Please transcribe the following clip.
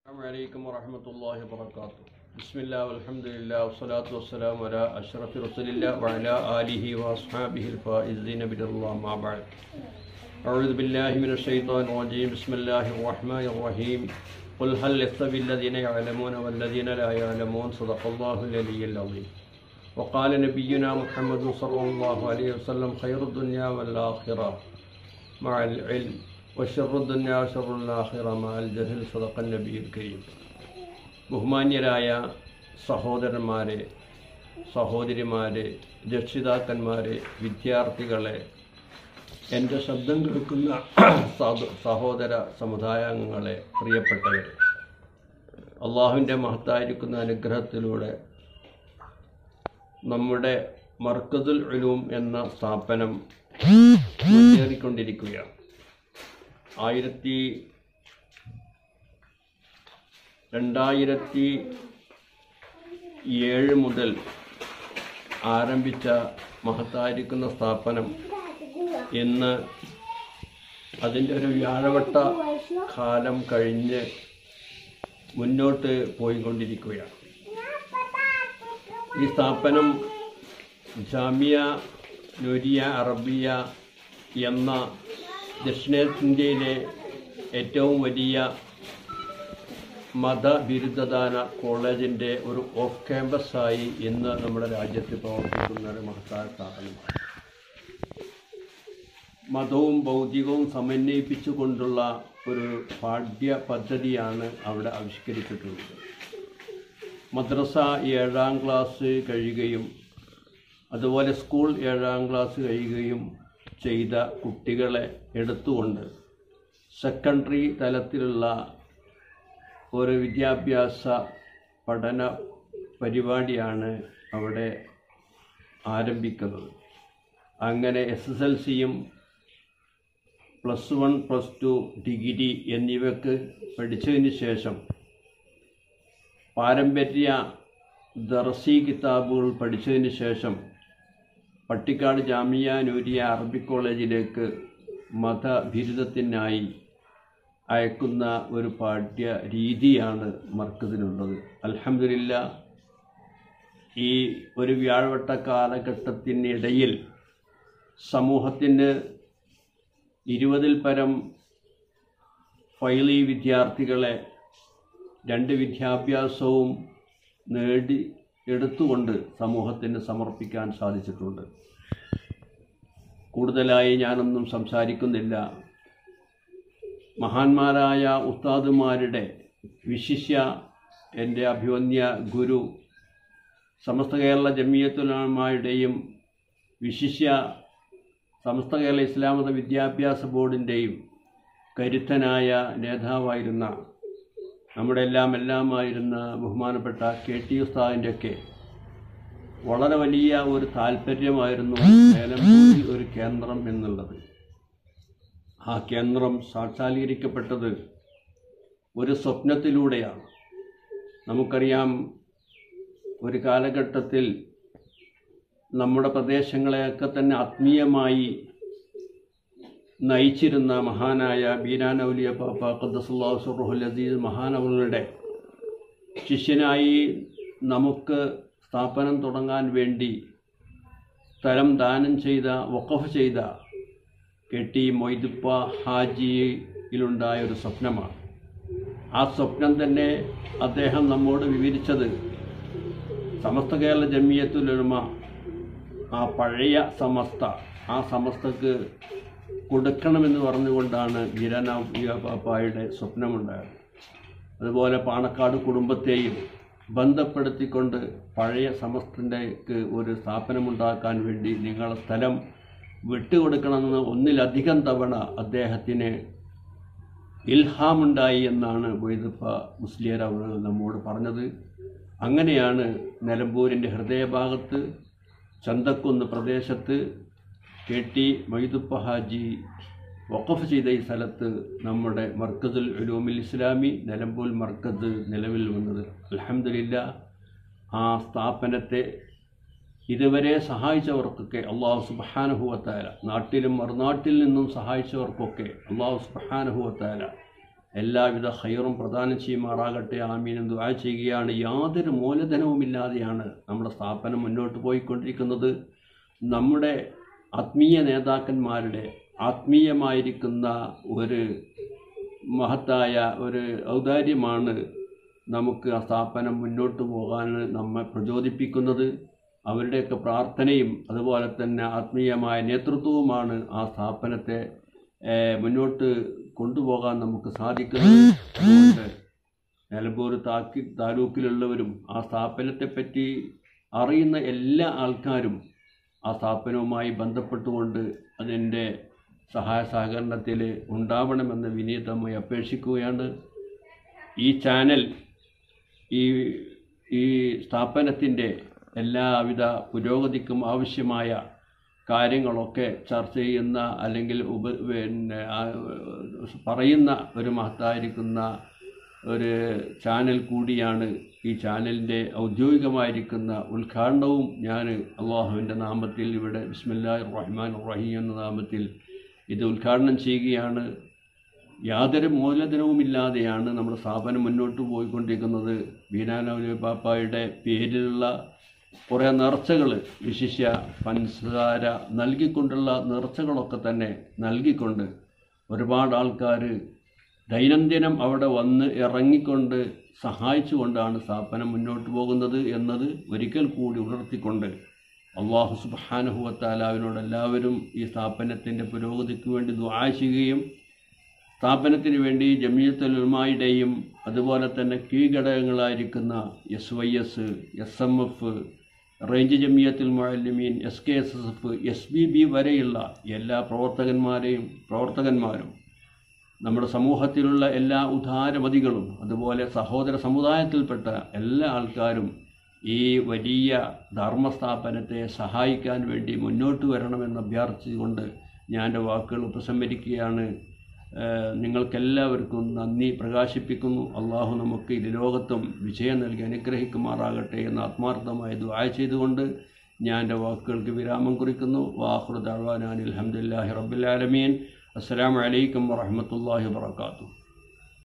السلام عليكم ورحمة الله وبركاته بسم الله والحمد لله والصلاة والسلام على أشرف رسول الله وعلى آله وأصحابه الفائزين برضا الله ما بعد أعوذ بالله من الشيطان الرجيم بسم الله الرحمن الرحيم قل هل يستوي الذين يعلمون والذين لا يعلمون صدق الله العلي العظيم وقال نبينا محمد صلى الله عليه وسلم خير الدنيا والآخرة مع العلم وشر الدنيا وشر الآخرة مع الجهل صدق النبي الكريم ബഹുമാന്യരായ സഹോദരന്മാരെ സഹോദരിമാരെ രക്ഷിതാക്കന്മാരെ വിദ്യാർത്ഥികളെ എൻ്റെ ശബ്ദം കേൾക്കുന്ന സഹോ- സഹോദര സമുദായാംഗങ്ങളെ പ്രിയപ്പെട്ടവരെ അള്ളാഹുവിൻ്റെ മഹത്തായിരിക്കുന്ന അനുഗ്രഹത്തിലൂടെ നമ്മുടെ മർക്കതുൽ ഉലൂം എന്ന സ്ഥാപനം മുന്നേറിക്കൊണ്ടിരിക്കുകയാണ് ആയിരത്തി രണ്ടായിരത്തി ഏഴ് മുതൽ ആരംഭിച്ച മഹത്തായിരിക്കുന്ന സ്ഥാപനം ഇന്ന് അതിൻ്റെ ഒരു വ്യാഴവട്ട കാലം കഴിഞ്ഞ് മുന്നോട്ട് പോയിക്കൊണ്ടിരിക്കുകയാണ് ഈ സ്ഥാപനം ജാമിയ നൂരിയ അറബിയ എന്ന ദക്ഷിണേന്ത്യയിലെ ഏറ്റവും വലിയ മതബിരുദദാന കോളേജിൻ്റെ ഒരു ഓഫ് ക്യാമ്പസായി ഇന്ന് നമ്മുടെ രാജ്യത്ത് പ്രവർത്തിക്കുന്ന ഒരു മഹത്തായ സ്ഥാപനമാണ് മതവും ഭൗതികവും സമന്വയിപ്പിച്ചുകൊണ്ടുള്ള ഒരു പാഠ്യ പദ്ധതിയാണ് അവിടെ ആവിഷ്കരിച്ചിട്ടുള്ളത് മദ്രസ ഏഴാം ക്ലാസ് കഴിയുകയും അതുപോലെ സ്കൂൾ ഏഴാം ക്ലാസ് കഴിയുകയും ചെയ്ത കുട്ടികളെ എടുത്തുകൊണ്ട് സെക്കൻഡറി തലത്തിലുള്ള ഒരു വിദ്യാഭ്യാസ പഠന പരിപാടിയാണ് അവിടെ ആരംഭിക്കുന്നത് അങ്ങനെ എസ് എസ് എൽ സിയും plus one plus two degree എന്നിവയ്ക്ക് പഠിച്ചതിന് ശേഷം പാരമ്പര്യ ദർസി കിതാബുകൾ പഠിച്ചതിന് ശേഷം പട്ടിക്കാട് ജാമിയ നൂരിയ അറബിക് കോളേജിലേക്ക് മതബിരുദത്തിനായി അയക്കുന്ന ഒരു പാഠ്യ രീതിയാണ് മർക്കതിനുള്ളത് അൽഹംദുലില്ല ഈ ഒരു വ്യാഴവട്ട കാലഘട്ടത്തിനിടയിൽ സമൂഹത്തിന് ഇരുപതിൽ പരം ഫൈലി വിദ്യാർത്ഥികളെ രണ്ട് വിദ്യാഭ്യാസവും നേടി എടുത്തുകൊണ്ട് സമൂഹത്തിന് സമർപ്പിക്കാൻ സാധിച്ചിട്ടുണ്ട് കൂടുതലായി ഞാനൊന്നും സംസാരിക്കുന്നില്ല മഹാന്മാരായ ഉസ്താദുമാരുടെ വിശിഷ്യ എൻ്റെ അഭിവന്യ ഗുരു സമസ്ത കേരള ജമിയത്തുലമാരുടെയും വിശിഷ്യ സമസ്ത കേരള ഇസ്ലാം മത വിദ്യാഭ്യാസ ബോർഡിൻ്റെയും കരുത്തനായ നേതാവായിരുന്ന നമ്മുടെ എല്ലാം എല്ലാമായിരുന്ന ബഹുമാനപ്പെട്ട കെ ടി ഉസ്താദിൻ്റെയൊക്കെ വളരെ വലിയ ഒരു താല്പര്യമായിരുന്നു നിലമ്പൂരിൽ ഒരു കേന്ദ്രം എന്നുള്ളത് ആ കേന്ദ്രം സാക്ഷാത്കരിക്കപ്പെട്ടത് ഒരു സ്വപ്നത്തിലൂടെയാണ് നമുക്കറിയാം ഒരു കാലഘട്ടത്തിൽ നമ്മുടെ പ്രദേശങ്ങളെയൊക്കെ തന്നെ ആത്മീയമായി നയിച്ചിരുന്ന മഹാനായ ബീനാനൗലിയ പാപ്പ ഖദ്ദസുല്ലാഹു സുറുഹുൽ അസീസ് മഹാനവളുടെ ശിഷ്യനായി നമുക്ക് സ്ഥാപനം തുടങ്ങാൻ വേണ്ടി സ്ഥലം ദാനം ചെയ്ത വഖഫ് ചെയ്ത കെ ടി മൊയ്തുപ്പ ഹാജിയിലുണ്ടായ ഒരു സ്വപ്നമാണ് ആ സ്വപ്നം തന്നെ അദ്ദേഹം നമ്മോട് വിവരിച്ചത് സമസ്ത കേരള ജമിയത്തുലമ ആ പഴയ സമസ്ത ആ സമസ്തക്ക് കൊടുക്കണമെന്ന് പറഞ്ഞുകൊണ്ടാണ് വീരന പാപ്പായുടെ സ്വപ്നമുണ്ടായത് അതുപോലെ പാണക്കാട് കുടുംബത്തെയും ബന്ധപ്പെടുത്തിക്കൊണ്ട് പഴയ സമസ്തൻ്റെക്ക് ഒരു സ്ഥാപനമുണ്ടാക്കാൻ വേണ്ടി നിങ്ങളെ സ്ഥലം വിട്ടുകൊടുക്കണമെന്ന് ഒന്നിലധികം തവണ അദ്ദേഹത്തിന് ഇൽഹാമുണ്ടായി എന്നാണ് ബൊയ്ദപ്പ മുസ്ലിയർ അവർ നമ്മോട് പറഞ്ഞത് അങ്ങനെയാണ് നിലമ്പൂരിൻ്റെ ഹൃദയഭാഗത്ത് ചന്തക്കുന്ന് പ്രദേശത്ത് കെ ടി മൊയ്തുപ്പ ഹാജി വഖഫ് ചെയ്ത ഈ സ്ഥലത്ത് നമ്മുടെ മർക്കസുൽ ഉലൂമിൽ ഇസ്ലാമി നിലമ്പൂർ മർക്കസ് നിലവിൽ വന്നത് അലഹമില്ല ആ സ്ഥാപനത്തെ ഇതുവരെ സഹായിച്ചവർക്കൊക്കെ അള്ളാഹു സുബാനുഭവത്തായ നാട്ടിലും മറുനാട്ടിൽ നിന്നും സഹായിച്ചവർക്കൊക്കെ അള്ളാഹു സുബാനുഭവത്തായ എല്ലാവിധ ഹൈറും പ്രദാനം ചെയ്യുമാറാകട്ടെ ആമീനും ദുആ ചെയ്യുകയാണ് യാതൊരു മൂലധനവുമില്ലാതെയാണ് നമ്മുടെ സ്ഥാപനം മുന്നോട്ട് പോയിക്കൊണ്ടിരിക്കുന്നത് നമ്മുടെ ആത്മീയ നേതാക്കന്മാരുടെ ആത്മീയമായിരിക്കുന്ന ഒരു മഹത്തായ ഒരു ഔദാര്യമാണ് നമുക്ക് ആ സ്ഥാപനം മുന്നോട്ട് പോകാൻ നമ്മെ പ്രചോദിപ്പിക്കുന്നത് അവരുടെയൊക്കെ പ്രാർത്ഥനയും അതുപോലെ തന്നെ ആത്മീയമായ നേതൃത്വവുമാണ് ആ സ്ഥാപനത്തെ ഏഹ്, മുന്നോട്ട് കൊണ്ടുപോകാൻ നമുക്ക് സാധിക്കുന്നത് അതുകൊണ്ട് നിലമ്പൂർ താക്കി താലൂക്കിലുള്ളവരും ആ സ്ഥാപനത്തെപ്പറ്റി അറിയുന്ന എല്ലാ ആൾക്കാരും ആ സ്ഥാപനവുമായി ബന്ധപ്പെട്ടുകൊണ്ട് അതിൻ്റെ സഹായ സഹകരണത്തിൽ ഉണ്ടാവണമെന്ന് വിനീതമായി അപേക്ഷിക്കുകയാണ് ഈ ചാനൽ ഈ ഈ സ്ഥാപനത്തിൻ്റെ എല്ലാവിധ പുരോഗതിക്കും ആവശ്യമായ കാര്യങ്ങളൊക്കെ ചർച്ച ചെയ്യുന്ന അല്ലെങ്കിൽ ഉപ പിന്നെ ആ, പറയുന്ന ഒരു മഹത്തായിരിക്കുന്ന ഒരു ചാനൽ കൂടിയാണ് ഈ ചാനലിൻ്റെ ഔദ്യോഗികമായിരിക്കുന്ന ഉദ്ഘാടനവും ഞാൻ അള്ളാഹുവിൻ്റെ നാമത്തിൽ ഇവിടെ ബിസ്മില്ലാ റഹ്മാൻ റഹീം എന്ന നാമത്തിൽ ഇത് ഉദ്ഘാടനം ചെയ്യുകയാണ് യാതൊരു മൂലധനവുമില്ലാതെയാണ് നമ്മുടെ സ്ഥാപനം മുന്നോട്ട് പോയിക്കൊണ്ടിരിക്കുന്നത് ബീനാനൗലി പാപ്പായുടെ പേരിലുള്ള കുറേ നേർച്ചകൾ വിശിഷ്യ പഞ്ചസാര നൽകിക്കൊണ്ടുള്ള നേർച്ചകളൊക്കെ തന്നെ നൽകിക്കൊണ്ട് ഒരുപാട് ആൾക്കാർ ദൈനംദിനം അവിടെ വന്ന് ഇറങ്ങിക്കൊണ്ട് സഹായിച്ചുകൊണ്ടാണ് സ്ഥാപനം മുന്നോട്ട് പോകുന്നത് എന്നത് ഒരിക്കൽ കൂടി ഉണർത്തിക്കൊണ്ട് അള്ളാഹു സുബാനുഹുവത്താലാവിനോട് എല്ലാവരും ഈ സ്ഥാപനത്തിൻ്റെ പുരോഗതിക്ക് വേണ്ടി ദുആ ചെയ്യുകയും സ്ഥാപനത്തിന് വേണ്ടി ജമിയത്തുലമായുടെയും അതുപോലെ തന്നെ കീഴ്ഘടകങ്ങളായിരിക്കുന്ന S Y S S M F range Jamiyyathul Muallimeen S K S S F S B B വരെയുള്ള എല്ലാ പ്രവർത്തകന്മാരെയും പ്രവർത്തകന്മാരും നമ്മുടെ സമൂഹത്തിലുള്ള എല്ലാ ഉദാരമതികളും അതുപോലെ സഹോദര സമുദായത്തിൽപ്പെട്ട എല്ലാ ആൾക്കാരും ഈ വലിയ ധർമ്മസ്ഥാപനത്തെ സഹായിക്കാൻ വേണ്ടി മുന്നോട്ട് വരണമെന്ന് അഭ്യർത്ഥിച്ചുകൊണ്ട് ഞാൻ എൻ്റെ വാക്കുകൾ ഉപസംഹരിക്കുകയാണ് ഏഹ് നിങ്ങൾക്കെല്ലാവർക്കും നന്ദി പ്രകാശിപ്പിക്കുന്നു അള്ളാഹു നമുക്ക് ഇരു ലോകത്തും വിജയം നൽകി അനുഗ്രഹിക്കുമാറാകട്ടെ എന്ന് ആത്മാർത്ഥമായി ദുആ ചെയ്തുകൊണ്ട് ഞാൻ എൻ്റെ വാക്കുകൾക്ക് വിരാമം കുറിക്കുന്നു വാഹുർ ദഅ്വാനാൻ അൽഹംദുലില്ലാഹി റബ്ബിൽ ആലമീൻ അസ്സലാമു അലൈക്കും വറഹ്മത്തുള്ളാഹി വബറകാതുഹു